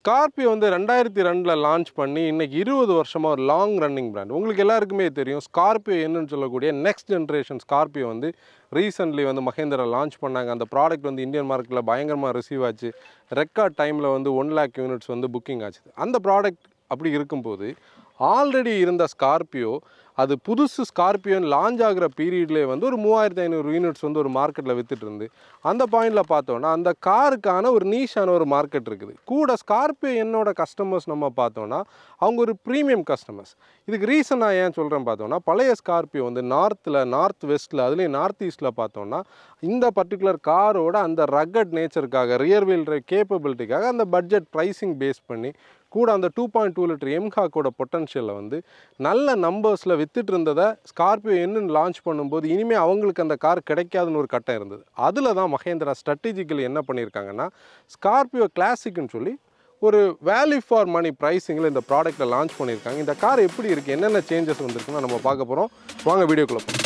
Scorpio வந்து ரெண்டாயிரத்தி ரெண்டில் லான்ச் பண்ணி இன்னைக்கு இருபது வருஷமாக ஒரு லாங் ரன்னிங் பிராண்ட் உங்களுக்கு எல்லாருக்குமே தெரியும் ஸ்கார்பியோ என்னன்னு சொல்லக்கூடிய நெக்ஸ்ட் ஜென்ரேஷன் ஸ்கார்பியோ வந்து ரீசெண்ட்லி வந்து மகேந்திரா லான்ச் பண்ணாங்க அந்த ப்ராடக்ட் வந்து இந்தியன் மார்க்கெட்டில் பயங்கரமாக ரிசீவ் ஆச்சு ரெக்கார்ட் டைமில் வந்து ஒன் லேக் யூனிட்ஸ் வந்து புக்கிங் ஆச்சு அந்த ப்ராடக்ட் அப்படி இருக்கும்போது ஆல்ரெடி இருந்த ஸ்கார்பியோ அது புதுசு ஸ்கார்பியோன் லான்ச் ஆகிற பீரியட்லேயே வந்து ஒரு மூவாயிரத்தி ஐநூறு யூனிட்ஸ் வந்து ஒரு மார்க்கெட்டில் வித்துட்டு இருந்து அந்த பாயிண்டில் பார்த்தோன்னா அந்த காருக்கான ஒரு நீஷான ஒரு மார்க்கெட் இருக்குது கூட ஸ்கார்பியோ என்னோட கஸ்டமர்ஸ் நம்ம பார்த்தோன்னா அவங்க ஒரு ப்ரீமியம் கஸ்டமர்ஸ் இதுக்கு ரீசன் நான் ஏன் சொல்கிறேன் பார்த்தோன்னா பழைய ஸ்கார்பியோ வந்து நார்த்தில் நார்த் வெஸ்ட்டில் அதுலேயும் நார்த் ஈஸ்ட்டில் பார்த்தோன்னா இந்த பர்டிகுலர் காரோட அந்த ரக்கட் நேச்சருக்காக ரியர் வீல் டிரைவ் கேப்பபிலிட்டிக்காக அந்த பட்ஜெட் ப்ரைஸிங் பேஸ் பண்ணி கூட அந்த டூ பாயிண்ட் டூ லிட்டர் எம்ஹாக்கோட பொட்டன்ஷியலை வந்து நல்ல நம்பர்ஸில் வித்துட்டு இருந்ததை ஸ்கார்பியோ என்னன்னு லான்ச் பண்ணும்போது இனிமேல் அவங்களுக்கு அந்த கார் கிடைக்காதுன்னு ஒரு கட்டம் இருந்தது அதில் தான் மகேந்திரா ஸ்ட்ராட்டஜிக்கலி என்ன பண்ணியிருக்காங்கன்னா ஸ்கார்பியோ கிளாசிக்னு சொல்லி ஒரு வேல்யூ ஃபார் மணி ப்ரைஸிங்கில் இந்த ப்ராடக்ட்டை லான்ச் பண்ணியிருக்காங்க இந்த கார் எப்படி இருக்குது என்னென்ன சேஞ்சஸ் வந்திருக்குன்னு நம்ம பார்க்க போகிறோம் வாங்க வீடியோக்குள்ள போகலாம்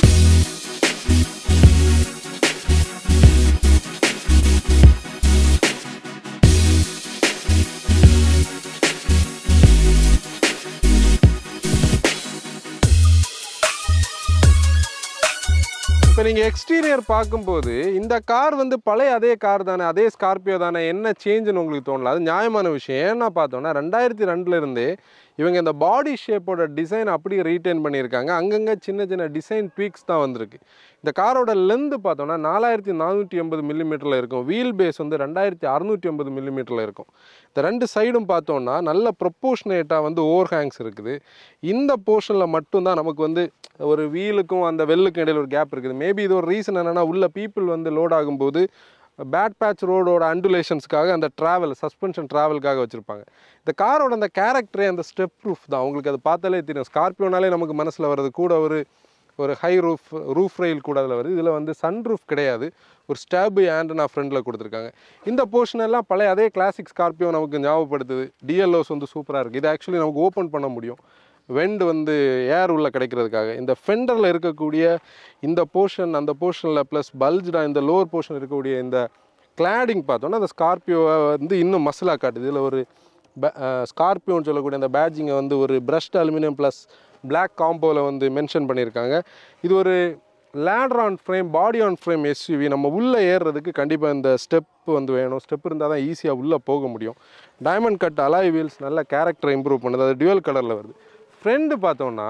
இப்போ நீங்கள் எக்ஸ்டீரியர் பார்க்கும்போது இந்த கார் வந்து பழைய அதே கார் தானே அதே ஸ்கார்பியோ தானே என்ன சேஞ்சுன்னு உங்களுக்கு தோணல அது நியாயமான விஷயம் ஏன்னா பார்த்தோன்னா ரெண்டாயிரத்தி ரெண்டுல இருந்தே இவங்க இந்த பாடி ஷேப்போட டிசைன் அப்படியே ரீட்டைன் பண்ணியிருக்காங்க அங்கங்கே சின்ன சின்ன டிசைன் ட்வீக்ஸ் தான் வந்திருக்கு இந்த காரோட லென்த் பார்த்தோன்னா நாலாயிரத்தி நானூற்றி எண்பது மில்லிமீட்டரில் இருக்கும் வீல் பேஸ் வந்து ரெண்டாயிரத்தி அறுநூற்றி ஐம்பது மில்லிமீட்டரில் இருக்கும் இந்த ரெண்டு சைடும் பார்த்தோன்னா நல்ல ப்ரொப்போர்ஷனேட்டாக வந்து ஓவர் ஹேங்ஸ் இருக்குது இந்த போர்ஷனில் மட்டும்தான் நமக்கு வந்து ஒரு வீலுக்கும் அந்த வெல்லுக்கும் இடையில ஒரு கேப் இருக்குது மேபி இது ஒரு ரீசன் என்னென்னா உள்ள பீப்புள் வந்து லோட் ஆகும்போது பேட் பேட்ச் ரோடோட அண்டுலேஷன்ஸ்க்காக அந்த ட்ராவல் சஸ்பென்ஷன் ட்ராவலுக்காக வச்சுருப்பாங்க இந்த காரோட அந்த கேரக்டரே அந்த ஸ்டெப் ப்ரூஃப் தான் உங்களுக்கு அது பார்த்தாலே தெரியும் ஸ்கார்பியோனாலே நமக்கு மனசில் வர்றது கூட ஒரு ஒரு ஹை ரூஃப் ரூஃப் ரெயில் கூட அதில் வருது இதில் வந்து சன் ரூஃப் கிடையாது ஒரு ஸ்டாபு ஆண்டனா ஃப்ரண்டில் கொடுத்துருக்காங்க இந்த போர்ஷன் எல்லாம் பழைய அதே கிளாசிக் ஸ்கார்பியோ நமக்கு ஞாபகப்படுத்துது டிஎல்ஓஸ் வந்து சூப்பராக இருக்குது இது ஆக்சுவலி நமக்கு ஓப்பன் பண்ண முடியும் வெண்ட் வந்து ஏர் உள்ள கிடைக்கிறதுக்காக இந்த ஃபெண்டரில் இருக்கக்கூடிய இந்த போர்ஷன் அந்த போர்ஷனில் ப்ளஸ் பல்ஜ்டாக இந்த லோவர் போர்ஷன் இருக்கக்கூடிய இந்த கிளாடிங் பார்த்தோன்னா அந்த ஸ்கார்பியோவை வந்து இன்னும் மசிலாக காட்டுது இதில் ஒரு ஸ்கார்பியோன்னு சொல்லக்கூடிய அந்த பேட்ஜிங்கை வந்து ஒரு பிரஷ்ட் அலுமினியம் ப்ளஸ் பிளாக் காம்போவில் வந்து மென்ஷன் பண்ணியிருக்காங்க இது ஒரு ladder on frame body on frame SUV நம்ம உள்ளே ஏறுறதுக்கு கண்டிப்பாக இந்த ஸ்டெப் வந்து வேணும் ஸ்டெப் இருந்தால் தான் ஈஸியாக உள்ளே போக முடியும் டைமண்ட் கட் அலாய் வீல்ஸ் நல்ல கேரக்டரை இம்ப்ரூவ் பண்ணுது அது டுவல் கலரில் வருது ஃப்ரெண்டு பார்த்தோம்னா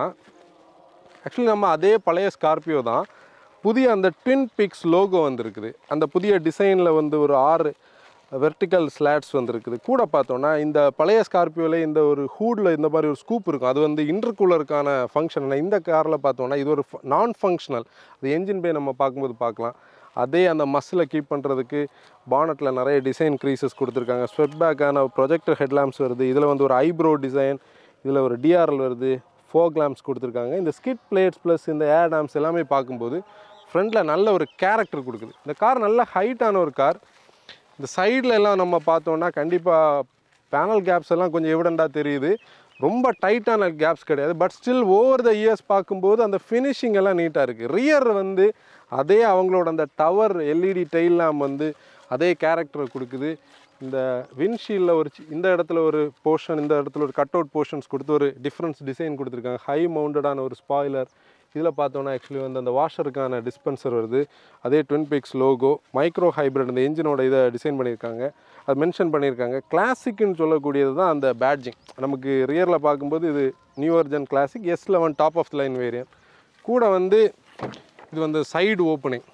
ஆக்சுவலி நம்ம அதே பழைய ஸ்கார்பியோ தான் புதிய அந்த ட்வின் பிக்ஸ் லோகோ வந்திருக்குது அந்த புதிய டிசைனில் வந்து ஒரு ஆறு வெர்டிக்கல் ஸ்லாட்ஸ் வந்திருக்குது கூட பார்த்தோன்னா இந்த பழைய ஸ்கார்பியோவில் இந்த ஒரு ஹூடில் இந்த மாதிரி ஒரு ஸ்கூப் இருக்கும் அது வந்து இன்டர்கூலருக்கான ஃபங்க்ஷன் இந்த காரில் பார்த்தோன்னா இது ஒரு நான் ஃபங்க்ஷனல் அது என்ஜின் பே நம்ம பார்க்கும்போது பார்க்கலாம் அதே அந்த மஸ்ஸில் கீப் பண்ணுறதுக்கு பானட்டில் நிறைய டிசைன் க்ரீசஸ் கொடுத்துருக்காங்க ஸ்வெட் பேக்கான ப்ரொஜெக்டர் ஹெட்லாம்ப்ஸ் வருது இதில் வந்து ஒரு ஐப்ரோ டிசைன் இதில் ஒரு டிஆர்எல் வருது ஃபோக் லேம்ப்ஸ் கொடுத்துருக்காங்க இந்த ஸ்கிட் பிளேட்ஸ் ப்ளஸ் இந்த ஏர் லேம்ப்ஸ் எல்லாமே பார்க்கும்போது ஃப்ரண்ட்டில் நல்ல ஒரு கேரக்டர் கொடுக்குது இந்த கார் நல்ல ஹைட்டான ஒரு கார் இந்த சைடில் எல்லாம் நம்ம பார்த்தோன்னா கண்டிப்பாக பேனல் கேப்ஸ் எல்லாம் கொஞ்சம் எவிடண்டாக தெரியுது ரொம்ப டைட்டான கேப்ஸ் கிடையாது but still over the years பார்க்கும்போது அந்த ஃபினிஷிங் எல்லாம் நீட்டாக இருக்குது ரியர் வந்து அதே அவங்களோட அந்த டவர் எல்இடி டெயில் லேம்ப் வந்து அதே கேரக்டர் கொடுக்குது இந்த விண்ஷீல்டில் ஒரு சி- இந்த இடத்துல ஒரு போர்ஷன் இந்த இடத்துல ஒரு கட் அவுட் போர்ஷன்ஸ் கொடுத்து ஒரு டிஃப்ரென்ஸ் டிசைன் கொடுத்துருக்காங்க ஹை மவுண்டடான ஒரு ஸ்பாய்லர் இதில் பார்த்தோன்னா ஆக்சுவலி வந்து அந்த வாஷருக்கான டிஸ்பென்சர் வருது அதே twin peaks logo micro hybrid இந்த என்ஜினோட இதை டிசைன் பண்ணியிருக்காங்க அது மென்ஷன் பண்ணியிருக்காங்க கிளாசிக்னு சொல்லக்கூடியது தான் அந்த பேட்ஜிங் நமக்கு ரியரில் பார்க்கும்போது இது new gen classic S eleven top of line variant கூட வந்து இது வந்து சைடு ஓப்பனிங்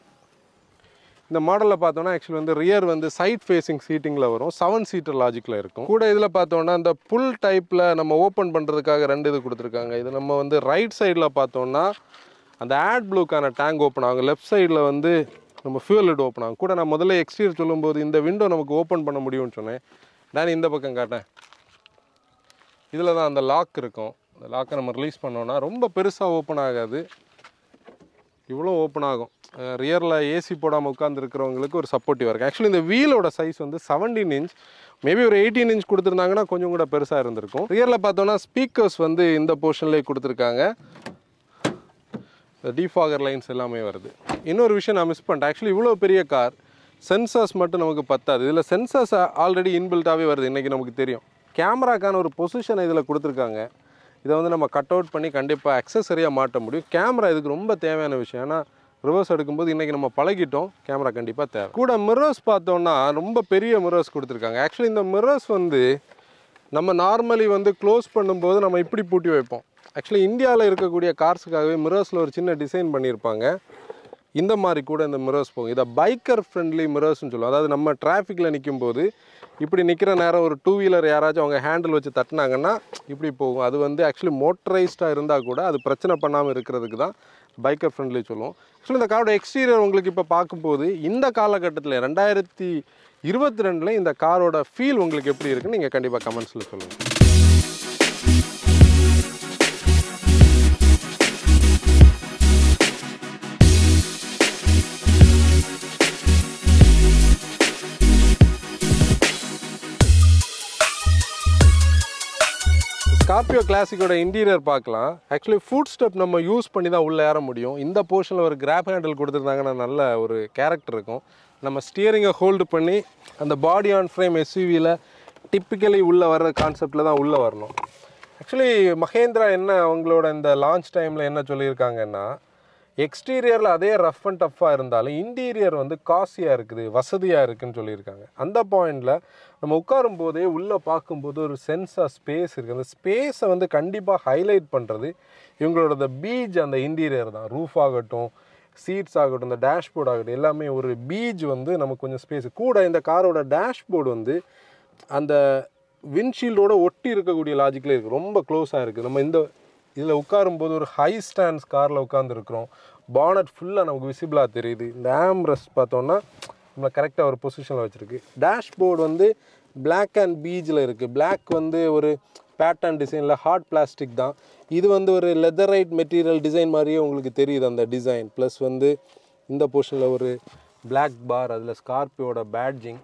இந்த மாடலில் பார்த்தோன்னா ஆக்சுவலி வந்து ரியர் வந்து சைட் ஃபேஸிங் சீட்டிங்கில் வரும் செவன் சீட்டர் லாஜிக்கில் இருக்கும் கூட இதில் பார்த்தோன்னா அந்த புல் டைப்பில் நம்ம ஓப்பன் பண்ணுறதுக்காக ரெண்டு இது கொடுத்துருக்காங்க இது நம்ம வந்து ரைட் சைடில் பார்த்தோன்னா அந்த ஆட் ப்ளூக்கான டேங்க் ஓப்பன் ஆகும் லெஃப்ட் சைடில் வந்து நம்ம ஃபியூல் லிட் ஓப்பன் ஆகும் கூட நான் முதல்ல எக்ஸ்டீரியர் சொல்லும்போது இந்த விண்டோ நமக்கு ஓப்பன் பண்ண முடியும்னு சொன்னேன் நான் இந்த பக்கம் காட்டேன் இதில் தான் அந்த லாக் இருக்கும் அந்த லாக்கை நம்ம ரிலீஸ் பண்ணோன்னா ரொம்ப பெருசாக ஓப்பன் ஆகாது இவ்வளோ ஓப்பன் ஆகும் ரியரில் ஏசி போடாமல் உட்காந்துருக்கிறவங்களுக்கு ஒரு சப்போர்ட்டிவாக இருக்கும் ஆக்சுவலி இந்த வீலோட சைஸ் வந்து செவன்டீன் இன்ச் மேபி ஒரு எயிட்டீன் இன்ச் கொடுத்துருந்தாங்கன்னா கொஞ்சம் கூட பெருசாக இருந்திருக்கும் ரியரில் பார்த்தோன்னா ஸ்பீக்கர்ஸ் வந்து இந்த போர்ஷன்லேயே கொடுத்துருக்காங்க டிஃபாகர் லைன்ஸ் எல்லாமே வருது இன்னொரு விஷயம் நான் மிஸ் பண்ணிட்டேன் ஆக்சுவலி இவ்வளோ பெரிய கார் சென்சார்ஸ் மட்டும் நமக்கு பத்தாது இதில் சென்சார்ஸ் ஆல்ரெடி இன்பில்ட்டாகவே வருது இன்றைக்கி நமக்கு தெரியும் கேமராக்கான ஒரு பொசிஷனை இதில் கொடுத்துருக்காங்க இதை வந்து நம்ம கட் அவுட் பண்ணி கண்டிப்பாக அக்சசரியாக மாட்ட முடியும் கேமரா இதுக்கு ரொம்ப தேவையான விஷயம் ஏன்னா ரிவர்ஸ் எடுக்கும்போது இன்றைக்கி நம்ம பழகிட்டோம் கேமரா கண்டிப்பாக தேவை கூட மிரர்ஸ் பார்த்தோன்னா ரொம்ப பெரிய மிரர்ஸ் கொடுத்துருக்காங்க ஆக்சுவலி இந்த மிரர்ஸ் வந்து நம்ம நார்மலி வந்து க்ளோஸ் பண்ணும்போது நம்ம இப்படி பூட்டி வைப்போம் ஆக்சுவலி இந்தியாவில் இருக்கக்கூடிய கார்ஸுக்காகவே மிரர்ஸில் ஒரு சின்ன டிசைன் பண்ணியிருப்பாங்க இந்த மாதிரி கூட இந்த மிரர்ஸ் போகும் இதை பைக்கர் ஃப்ரெண்ட்லி மிரர்ஸ்னு சொல்லுவோம் அதாவது நம்ம டிராஃபிக்கில் நிற்கும் போது இப்படி நிற்கிற நேரம் ஒரு டூ வீலர் யாராச்சும் அவங்க ஹேண்டில் வச்சு தட்டினாங்கன்னா இப்படி போகும் அது வந்து ஆக்சுவலி மோட்டரைஸ்டாக இருந்தால் கூட அது பிரச்சனை பண்ணாமல் இருக்கிறதுக்கு தான் பைக்கர் ஃப்ரெண்ட்லி சொல்லுவோம் ஆக்சுவலி இந்த காரோட எக்ஸ்டீரியர் உங்களுக்கு இப்போ பார்க்கும்போது இந்த காலகட்டத்தில் ரெண்டாயிரத்தி இருபத்தி ரெண்டில் இந்த காரோட ஃபீல் உங்களுக்கு எப்படி இருக்குன்னு நீங்கள் கண்டிப்பாக கமெண்ட்ஸில் சொல்லுங்கள் ஸ்கார்பியோ கிளாசிக்கோட இன்டீரியர் பார்க்கலாம் ஆக்சுவலி ஃபுட் ஸ்டெப் நம்ம யூஸ் பண்ணி தான் உள்ளே ஏற முடியும் இந்த போர்ஷனில் ஒரு கிராப் ஹேண்டில் கொடுத்துருந்தாங்கன்னா நல்ல ஒரு கேரக்டர் இருக்கும் நம்ம ஸ்டியரிங்கை ஹோல்டு பண்ணி அந்த பாடி ஆன் ஃப்ரேம் எஸ்யூவியில் டிப்பிக்கலி உள்ளே வர்ற கான்செப்டில் தான் உள்ளே வரணும் ஆக்சுவலி மகேந்திரா என்ன அவங்களோட இந்த லான்ச் டைமில் என்ன சொல்லியிருக்காங்கன்னா எக்ஸ்டீரியரில் அதே ரஃப் அண்ட் டஃப்பாக இருந்தாலும் இன்டீரியர் வந்து காஸ்ட்லியாக இருக்குது வசதியாக இருக்குன்னு சொல்லியிருக்காங்க அந்த பாயிண்டில் நம்ம உட்காரும் போதே உள்ளே பார்க்கும்போது ஒரு சென்ஸ் ஆஃப் ஸ்பேஸ் இருக்குது அந்த ஸ்பேஸை வந்து கண்டிப்பாக ஹைலைட் பண்ணுறது இவங்களோட இந்த பீச் அந்த இன்டீரியர் தான் ரூஃப் ஆகட்டும் சீட்ஸ் ஆகட்டும் இந்த டேஷ்போர்ட் ஆகட்டும் எல்லாமே ஒரு பீச் வந்து நமக்கு கொஞ்சம் ஸ்பேஸ் கூட இந்த காரோட டேஷ்போர்டு வந்து அந்த விண்ட்ஷீல்டோட ஒட்டி இருக்கக்கூடிய லாஜிக்கில் இருக்குது ரொம்ப க்ளோஸாக இருக்குது நம்ம இந்த இதில் உட்காரும்போது ஒரு ஹை ஸ்டாண்ட்ஸ் காரில் உட்காந்துருக்குறோம் பானட் ஃபுல்லாக நமக்கு விசிபிளாக தெரியுது இந்த ஆம்ரஸ் பார்த்தோன்னா நம்ம கரெக்டாக ஒரு பொசிஷனில் வச்சுருக்கு டேஷ்போர்டு வந்து பிளாக் அண்ட் பீஜில் இருக்குது பிளாக் வந்து ஒரு பேட்டர்ன் டிசைனில் ஹார்ட் பிளாஸ்டிக் தான் இது வந்து ஒரு லெதரைட் மெட்டீரியல் டிசைன் மாதிரியே உங்களுக்கு தெரியுது அந்த டிசைன் ப்ளஸ் வந்து இந்த போர்ஷனில் ஒரு பிளாக் பார் அதில் ஸ்கார்பியோட பேட்ஜிங்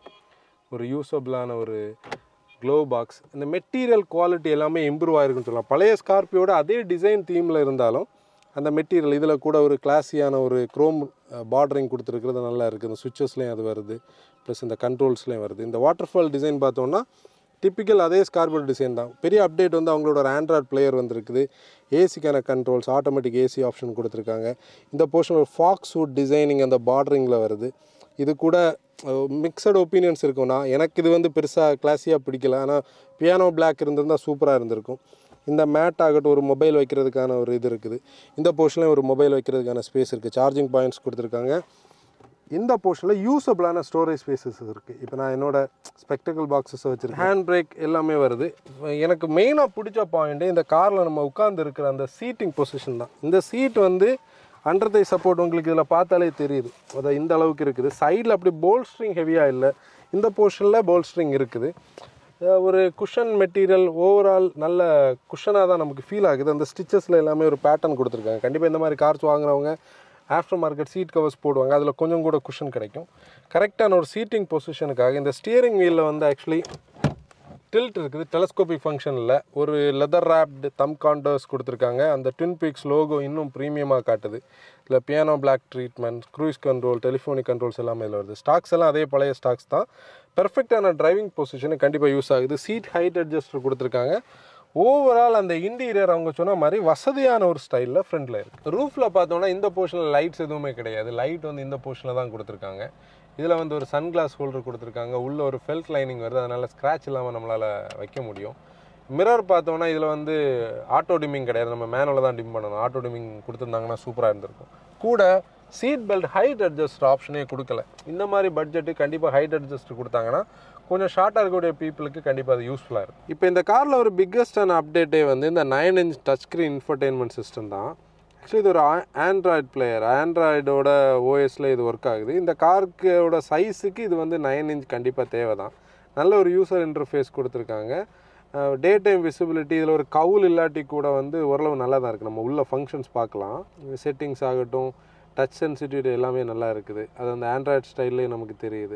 ஒரு யூஸபிளான ஒரு க்ளோ பாக்ஸ் இந்த மெட்டீரியல் குவாலிட்டி எல்லாமே இம்ப்ரூவ் ஆயிருக்குன்னு சொல்லலாம் பழைய ஸ்கார்பியோட அதே டிசைன் தீமில் இருந்தாலும் அந்த மெட்டீரியல் இதில் கூட ஒரு கிளாஸியான ஒரு க்ரோம் பார்டரிங் கொடுத்துருக்கிறது நல்லா இருக்குது இந்த சுவிச்சஸ்லேயும் அது வருது ப்ளஸ் இந்த கண்ட்ரோல்ஸ்லேயும் வருது இந்த வாட்டர்ஃபால் டிசைன் பார்த்தோன்னா டிப்பிக்கல் அதே ஸ்கார்பியோ டிசைன் தான் பெரிய அப்டேட் வந்து அவங்களோட ஒரு ஆண்ட்ராய்ட் பிளேயர் வந்திருக்குது ஏசிக்கான கண்ட்ரோல்ஸ் ஆட்டோமேட்டிக் ஏசி ஆப்ஷன் கொடுத்துருக்காங்க இந்த போர்ஷன் ஒரு ஃபாக்ஸ் சூட் டிசைனிங் அந்த பார்டரிங்கில் வருது இது கூட மிக்சட் ஒப்பீனியன்ஸ் இருக்கும்னா எனக்கு இது வந்து பெருசாக கிளாஸியாக பிடிக்கல ஆனால் பியானோ பிளாக் இருந்திருந்தால் சூப்பராக இருந்திருக்கும் இந்த மேட் ஆகட்டும் ஒரு மொபைல் வைக்கிறதுக்கான ஒரு இது இருக்குது இந்த போர்ஷன்லேயும் ஒரு மொபைல் வைக்கிறதுக்கான ஸ்பேஸ் இருக்குது சார்ஜிங் பாயிண்ட்ஸ் கொடுத்துருக்காங்க இந்த போர்ஷனில் யூஸபிளான ஸ்டோரேஜ் ஸ்பேசஸ் இருக்குது இப்போ நான் என்னோட ஸ்பெக்டக்கல் பாக்ஸஸ் வச்சுருக்கேன் ஹேண்ட் பிரேக் எல்லாமே வருது எனக்கு மெயினாக பிடிச்ச பாயிண்ட்டு இந்த காரில் நம்ம உட்கார்ந்து இருக்கிற அந்த சீட்டிங் பொசிஷன் தான் இந்த சீட் வந்து அண்டர் தை சப்போர்ட் உங்களுக்கு இதில் பார்த்தாலே தெரியுது அது இந்த அளவுக்கு இருக்குது சைடில் அப்படி போல்ஸ்ட்ரிங் ஹெவியாக இல்லை இந்த போர்ஷனில் போல்ஸ்ட்ரிங் இருக்குது அஹ் ஒரு குஷன் மெட்டீரியல் ஓவரால் நல்ல குஷனாக தான் நமக்கு ஃபீல் ஆகுது அந்த ஸ்டிச்சஸில் எல்லாமே ஒரு பேட்டர்ன் கொடுத்துருக்காங்க கண்டிப்பாக இந்த மாதிரி கார்ஸ் வாங்குறவங்க ஆஃப்டர் மார்க்கெட் சீட் கவர்ஸ் போடுவாங்க அதில் கொஞ்சம் கூட குஷன் கிடைக்கும் கரெக்டான ஒரு சீட்டிங் பொசிஷனுக்காக இந்த ஸ்டியரிங் வீலில் வந்து ஆக்சுவலி டில்ட் இருக்குது டெலஸ்கோபிக் ஃபங்க்ஷனில் ஒரு லெதர் ரேப்டு தம் காண்டர்ஸ் கொடுத்துருக்காங்க அந்த ட்வின் பீக்ஸ் லோகோ இன்னும் ப்ரீமியமாக காட்டுது இல்லை piano black treatment cruise control telephonic controls எல்லாமே இதில் வருது ஸ்டாக்ஸ் எல்லாம் அதே பழைய ஸ்டாக்ஸ் தான் பெர்ஃபெக்டான டிரைவிங் பொசிஷனு கண்டிப்பாக யூஸ் ஆகுது சீட் ஹைட் அட்ஜஸ்டர் கொடுத்துருக்காங்க ஓவரால் அந்த இன்டீரியர் அவங்க சொன்ன மாதிரி வசதியான ஒரு ஸ்டைலில் ஃப்ரண்ட்டில் இருக்குது ரூஃபில் பார்த்தோம்னா இந்த போர்ஷனில் லைட்ஸ் எதுவுமே கிடையாது லைட் வந்து இந்த போர்ஷனில் தான் கொடுத்துருக்காங்க இதில் வந்து ஒரு சன் கிளாஸ் ஹோல்டர் கொடுத்துருக்காங்க உள்ள ஒரு ஃபெல்ட் லைனிங் வருது அதனால் ஸ்க்ராட்ச் இல்லாமல் நம்மளால் வைக்க முடியும் மிரர் பார்த்தோம்னா இதில் வந்து ஆட்டோ டிமிங் கிடையாது நம்ம மேனுவலில் தான் டிம் பண்ணணும் ஆட்டோ டிமிங் கொடுத்துருந்தாங்கன்னா சூப்பராக இருந்திருக்கும் கூட சீட் பெல்ட் ஹைட் அட்ஜஸ்ட் ஆப்ஷனே கொடுக்கல இந்த மாதிரி பட்ஜெட்டு கண்டிப்பாக ஹைட் அட்ஜஸ்ட் கொடுத்தாங்கன்னா கொஞ்சம் ஷார்ட்டாக இருக்கக்கூடிய பீப்புளுக்கு கண்டிப்பாக அது யூஸ்ஃபுல்லாக இருக்கும் இப்போ இந்த காரில் ஒரு பிக்கஸ்டான அப்டேட்டே வந்து இந்த nine inch touch screen infotainment system தான் ஆக்சுவலி இது ஒரு ஆண்ட்ராய்டு பிளேயர் ஆண்ட்ராய்டோட ஓஎஸில் இது ஒர்க் ஆகுது இந்த கார்க்கோட சைஸுக்கு இது வந்து நைன் இன்ச் கண்டிப்பாக தேவை தான் நல்ல ஒரு யூசர் இன்டர்ஃபேஸ் கொடுத்துருக்காங்க டே டைம் விசிபிலிட்டி இதில் ஒரு கவுல் இல்லாட்டி கூட வந்து ஓரளவு நல்லா தான் இருக்குது நம்ம உள்ள ஃபங்க்ஷன்ஸ் பார்க்கலாம் செட்டிங்ஸ் ஆகட்டும் டச் சென்சிட்டிவிட்டி எல்லாமே நல்லா இருக்குது அது அந்த ஆண்ட்ராய்டு ஸ்டைல்லே நமக்கு தெரியுது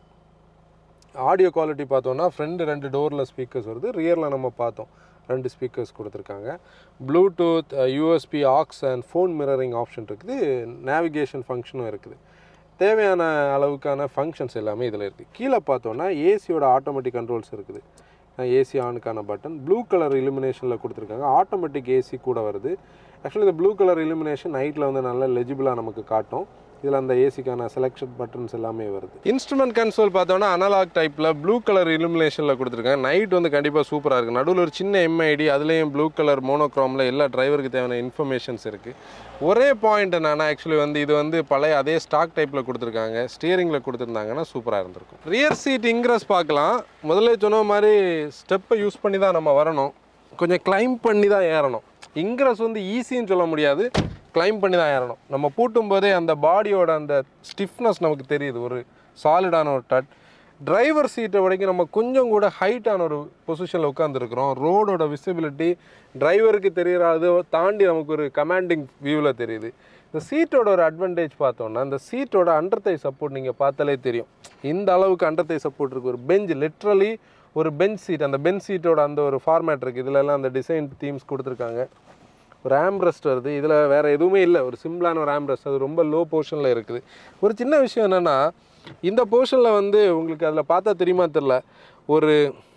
ஆடியோ குவாலிட்டி பார்த்தோன்னா ஃப்ரண்ட் ரெண்டு டோரில் ஸ்பீக்கர்ஸ் வருது ரியரில் நம்ம பார்த்தோம் ரெண்டு ஸ்பீக்கர்ஸ் கொடுத்துருக்காங்க Bluetooth USB aux and phone mirroring option இருக்குது நேவிகேஷன் ஃபங்க்ஷனும் இருக்குது தேவையான அளவுக்கான ஃபங்க்ஷன்ஸ் எல்லாமே இதில் இருக்குது கீழே பார்த்தோன்னா ஏசியோட ஆட்டோமேட்டிக் கண்ட்ரோல்ஸ் இருக்குது ஏசி ஆனுக்கான பட்டன் ப்ளூ கலர் இலுமினேஷனில் கொடுத்துருக்காங்க ஆட்டோமேட்டிக் ஏசி கூட வருது ஆக்சுவலி இந்த ப்ளூ கலர் இலுமினேஷன் நைட்டில் வந்து நல்லா லெஜிபிளாக நமக்கு காட்டும் இதில் அந்த ஏசிக்கான செலெக்ஷன் பட்டன்ஸ் எல்லாமே வருது இன்ஸ்ட்ருமெண்ட் கன்சோல் பார்த்தோன்னா அனலாக் டைப்பில் ப்ளூ கலர் இலுமினேஷனில் கொடுத்துருக்காங்க நைட் வந்து கண்டிப்பாக சூப்பராக இருக்குது நடுவில் ஒரு சின்ன எம்ஐடி அதுலேயும் ப்ளூ கலர் மோனோக்ரோமில் எல்லா டிரைவருக்கு தேவையான இன்ஃபர்மேஷன்ஸ் இருக்குது ஒரே பாயிண்ட் என்னன்னா ஆக்சுவலி வந்து இது வந்து பழைய அதே ஸ்டாக் டைப்பில் கொடுத்துருக்காங்க ஸ்டியரிங்கில் கொடுத்துருந்தாங்கன்னா சூப்பராக இருந்திருக்கும் ரியர் சீட் இன்க்ரஸ் பார்க்கலாம் முதல்ல சொன்ன மாதிரி ஸ்டெப்பை யூஸ் பண்ணி தான் நம்ம வரணும் கொஞ்சம் கிளைம் பண்ணி தான் ஏறணும் இன்க்ரஸ் வந்து ஈஸின்னு சொல்ல முடியாது கிளைம் பண்ணி தான் ஏறணும் நம்ம பூட்டும் போதே அந்த பாடியோட அந்த ஸ்டிஃப்னஸ் நமக்கு தெரியுது ஒரு சாலிடான ஒரு டட் டிரைவர் சீட்டை வரைக்கும் நம்ம கொஞ்சம் கூட ஹைட்டான ஒரு பொசிஷனில் உட்காந்துருக்குறோம் ரோடோட விசிபிலிட்டி டிரைவருக்கு தெரிகிற அதை தாண்டி நமக்கு ஒரு கமாண்டிங் வியூவில் தெரியுது இந்த சீட்டோட ஒரு அட்வான்டேஜ் பார்த்தோம்னா இந்த சீட்டோட அண்டர்த்தை சப்போர்ட் நீங்கள் பார்த்தாலே தெரியும் இந்த அளவுக்கு அண்டர்த்தை சப்போர்ட் இருக்குது ஒரு பெஞ்ச் லிட்ரலி ஒரு பெஞ்ச் சீட் அந்த பெஞ்ச் சீட்டோட அந்த ஒரு ஃபார்மேட் இருக்குது இதுலலாம் அந்த டிசைன் தீம்ஸ் கொடுத்துருக்காங்க ஒரு ஆம்ரெஸ்ட் வருது இதில் வேறு எதுவுமே இல்லை ஒரு சிம்பிளான ஒரு ஆம்ரெஸ்ட் அது ரொம்ப லோ போர்ஷனில் இருக்குது ஒரு சின்ன விஷயம் என்னென்னா இந்த போர்ஷனில் வந்து உங்களுக்கு அதில் பார்த்தா தெரியுமா தெரில ஒரு